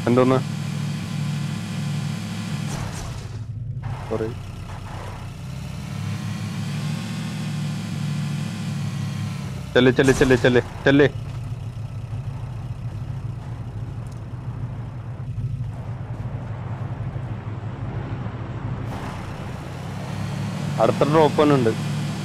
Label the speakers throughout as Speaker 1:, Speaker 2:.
Speaker 1: എന്തോന്ന് സോറി ചെല്ല് ചെല്ല് ചെല്ല് ചെല്ല് ചെല്ല് അടുത്ത ഡ്രോപ്പ് തന്നെ ഉണ്ട്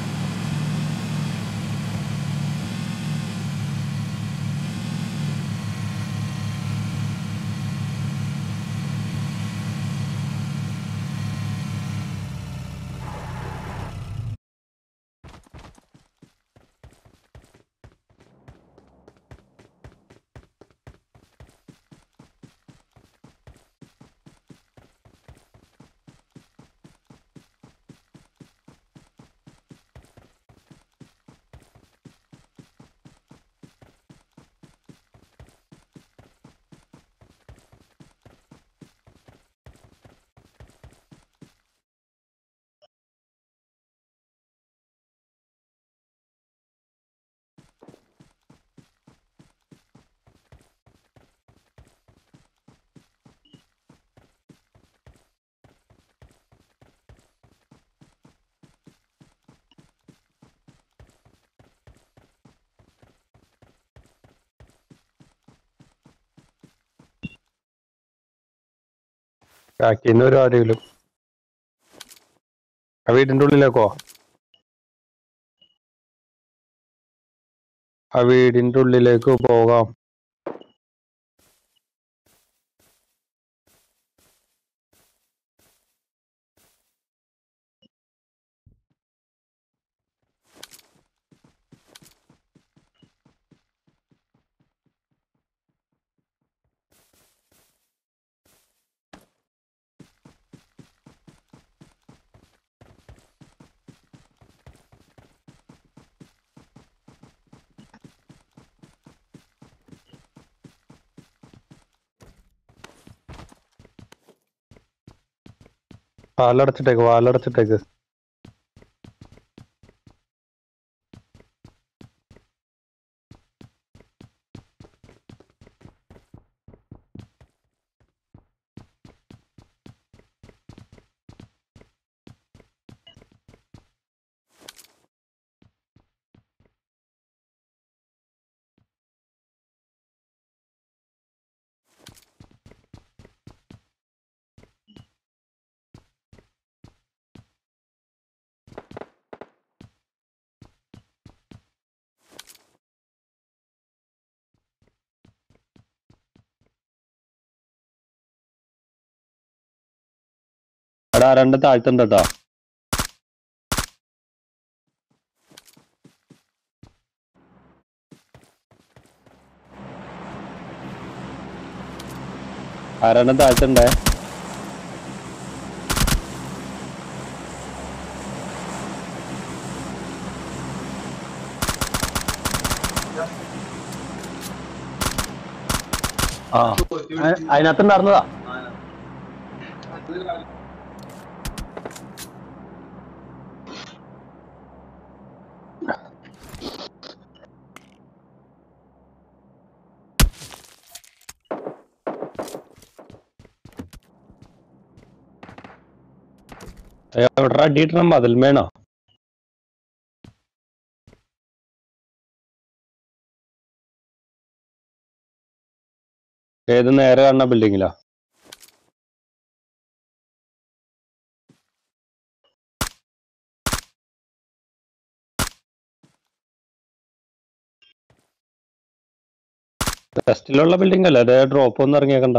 Speaker 1: ബാക്കിന്ന് ഒരു ആരെങ്കിലും ആ വീടിന്റെ ഉള്ളിലേക്കോ ആ വീടിന്റെ ഉള്ളിലേക്ക് പോകാം വാലടച്ചിട്ടേക്ക് വാലടച്ചിട്ടേക്ക് എടാ രണ്ട് താഴ്ത്തുണ്ട് കേട്ടോ ആരെണ്ണം താഴ്ത്തുണ്ടേ ആ അ- അതിനകത്തുണ്ടായിരുന്നതാ എവിടെ അടിയിട്ടണം മതിൽമേണോ ഏത് നേരെ കാണുന്ന ബിൽഡിങ്ങിലാ ടെസ്റ്റിലുള്ള ബിൽഡിംഗ് അല്ലേ അതേ ഡ്രോപ്പ് ഒന്നും ഇറങ്ങിയേക്കണ്ട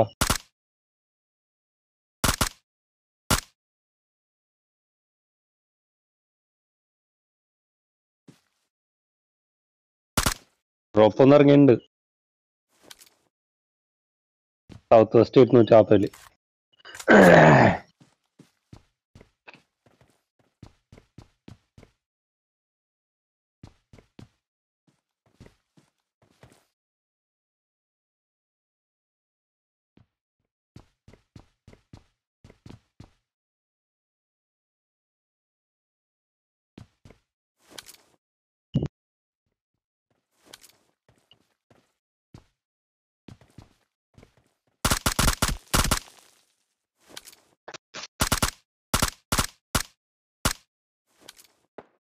Speaker 1: ഡ്രോപ്പ് ഒന്നും ഇറങ്ങിയിട്ടുണ്ട് സൗത്ത് വെസ്റ്റ് ഇരുന്നൂറ്റി നാൽപ്പതില്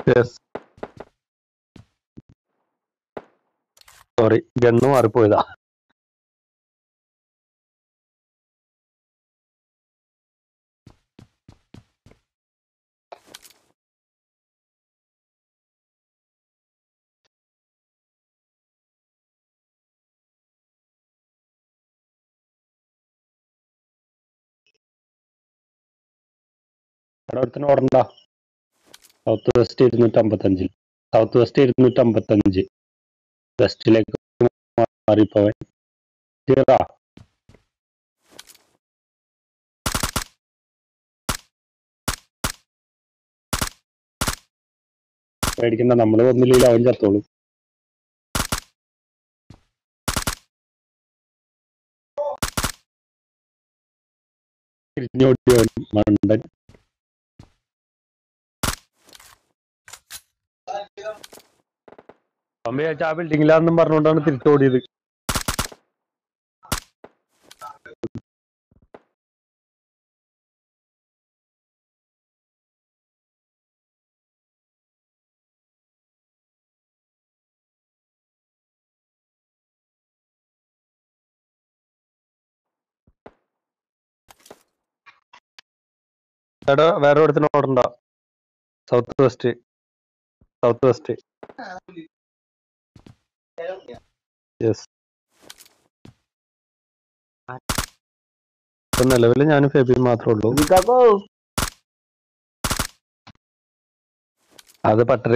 Speaker 1: യെസ് സോറി ഗണ്ണ് മാറിപ്പോയതാ അവിടെ ഓടണ്ട സൗത്ത് വെസ്റ്റ് ഇരുന്നൂറ്റമ്പത്തഞ്ചിൽ സൗത്ത് വെസ്റ്റ് ഇരുന്നൂറ്റമ്പത്തഞ്ച് വെസ്റ്റിലേക്ക് മാറിപ്പോവാൻ തീറാ പേടിക്കണ്ട നമ്മള് ഒന്നില്ലെങ്കിൽ അവൻ ചത്തോളൂ തിരിഞ്ഞോടിയവൻ മണ്ടൻ അമ്മ ആ ബിൽഡിങ്ങിലാന്നും പറഞ്ഞുകൊണ്ടാണ് തിരിച്ചോടിയത് എടാ വേറെ ഒരുത്തിന് ഓടണ്ട south west south west yes ഇപ്പൊ നിലവിൽ ഞാനും ഫെബി മാത്രമേ ഉള്ളൂ
Speaker 2: Chicago.
Speaker 1: അത് പട്ടര്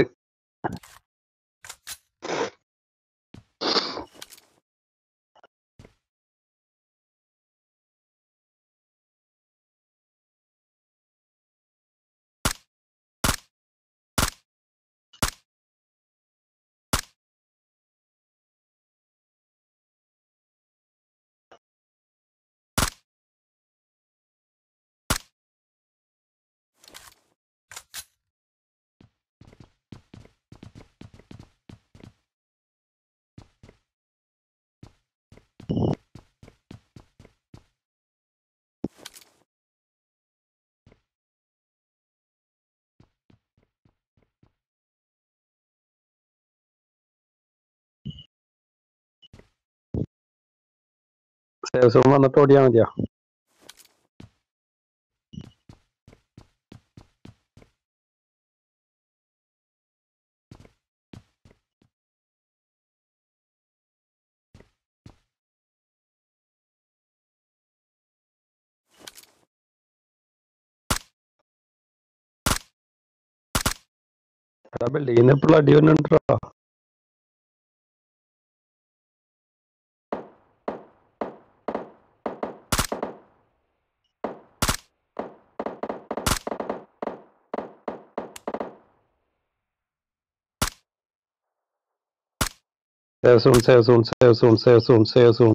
Speaker 1: സേവ് സോൺ വന്നിട്ട് ഓടിയാ മതിയാ എടാ ബിൽഡിങ്ങിന് എപ്പോഴും അടി വന്നിട്ടോ Save soon, save soon, save soon, save soon, save soon.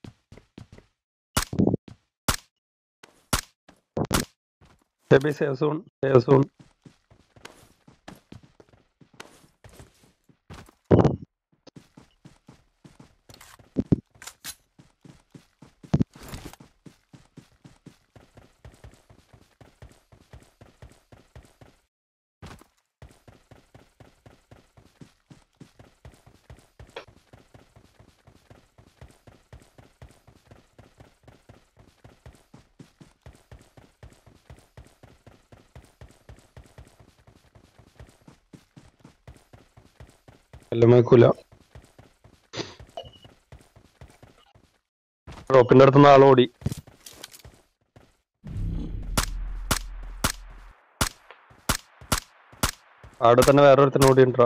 Speaker 1: Baby, save soon, save soon. എല്ലാം വെക്കൂല ഡ്രോപ്പിന്റെ അടുത്ത് ആൾ ഓടി അവിടെ തന്നെ വേറെ ഒരുത്തന്നെ ഓടി ഉണ്ടോ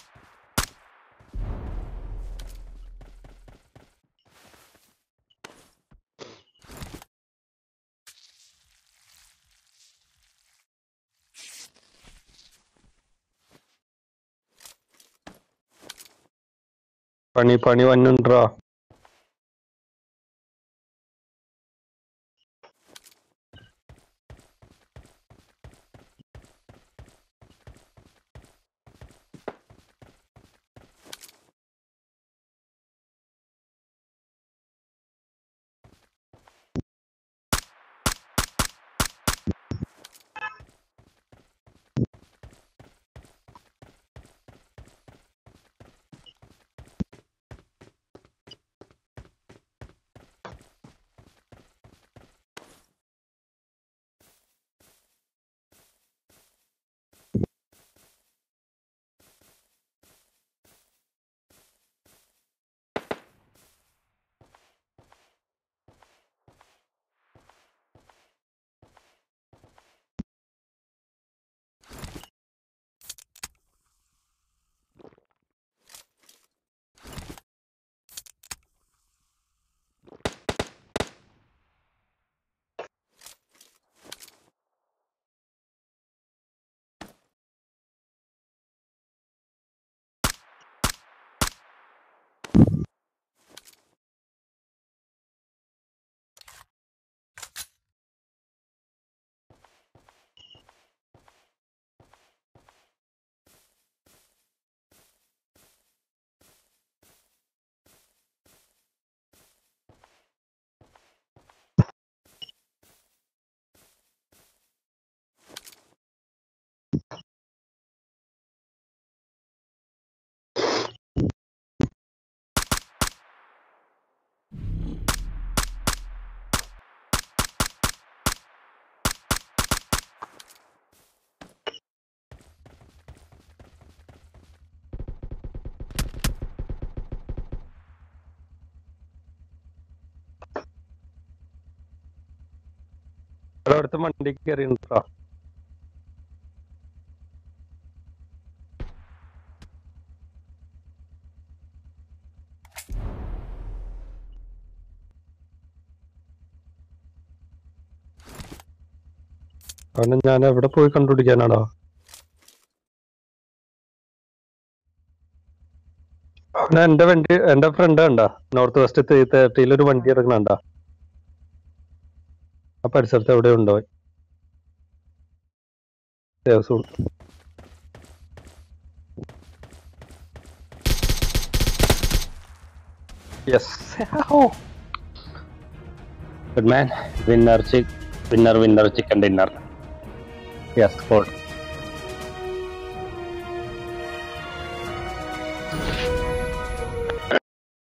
Speaker 1: പണി പണി വന്നുണ്ടോ ഇവിടെ അടുത്ത വണ്ടിക്ക് കയറി നിൽക്കാ അവനെ ഞാൻ എവിടെ പോയി കണ്ടുപിടിക്കാനാടാ അവനെ എന്റെ വണ്ടി എന്റെ ഫ്രണ്ട് കണ്ടാ നോർത്ത് വെസ്റ്റ് ത്രീ തേർട്ടിയിൽ ഒരു വണ്ടി ഇറങ്ങണണ്ട ആ പരിസരത്ത് എവിടെ ഉണ്ടോ ദേവസ്വം yes
Speaker 2: Good man. Winner chick, winner, winner, chicken dinner.
Speaker 1: Yes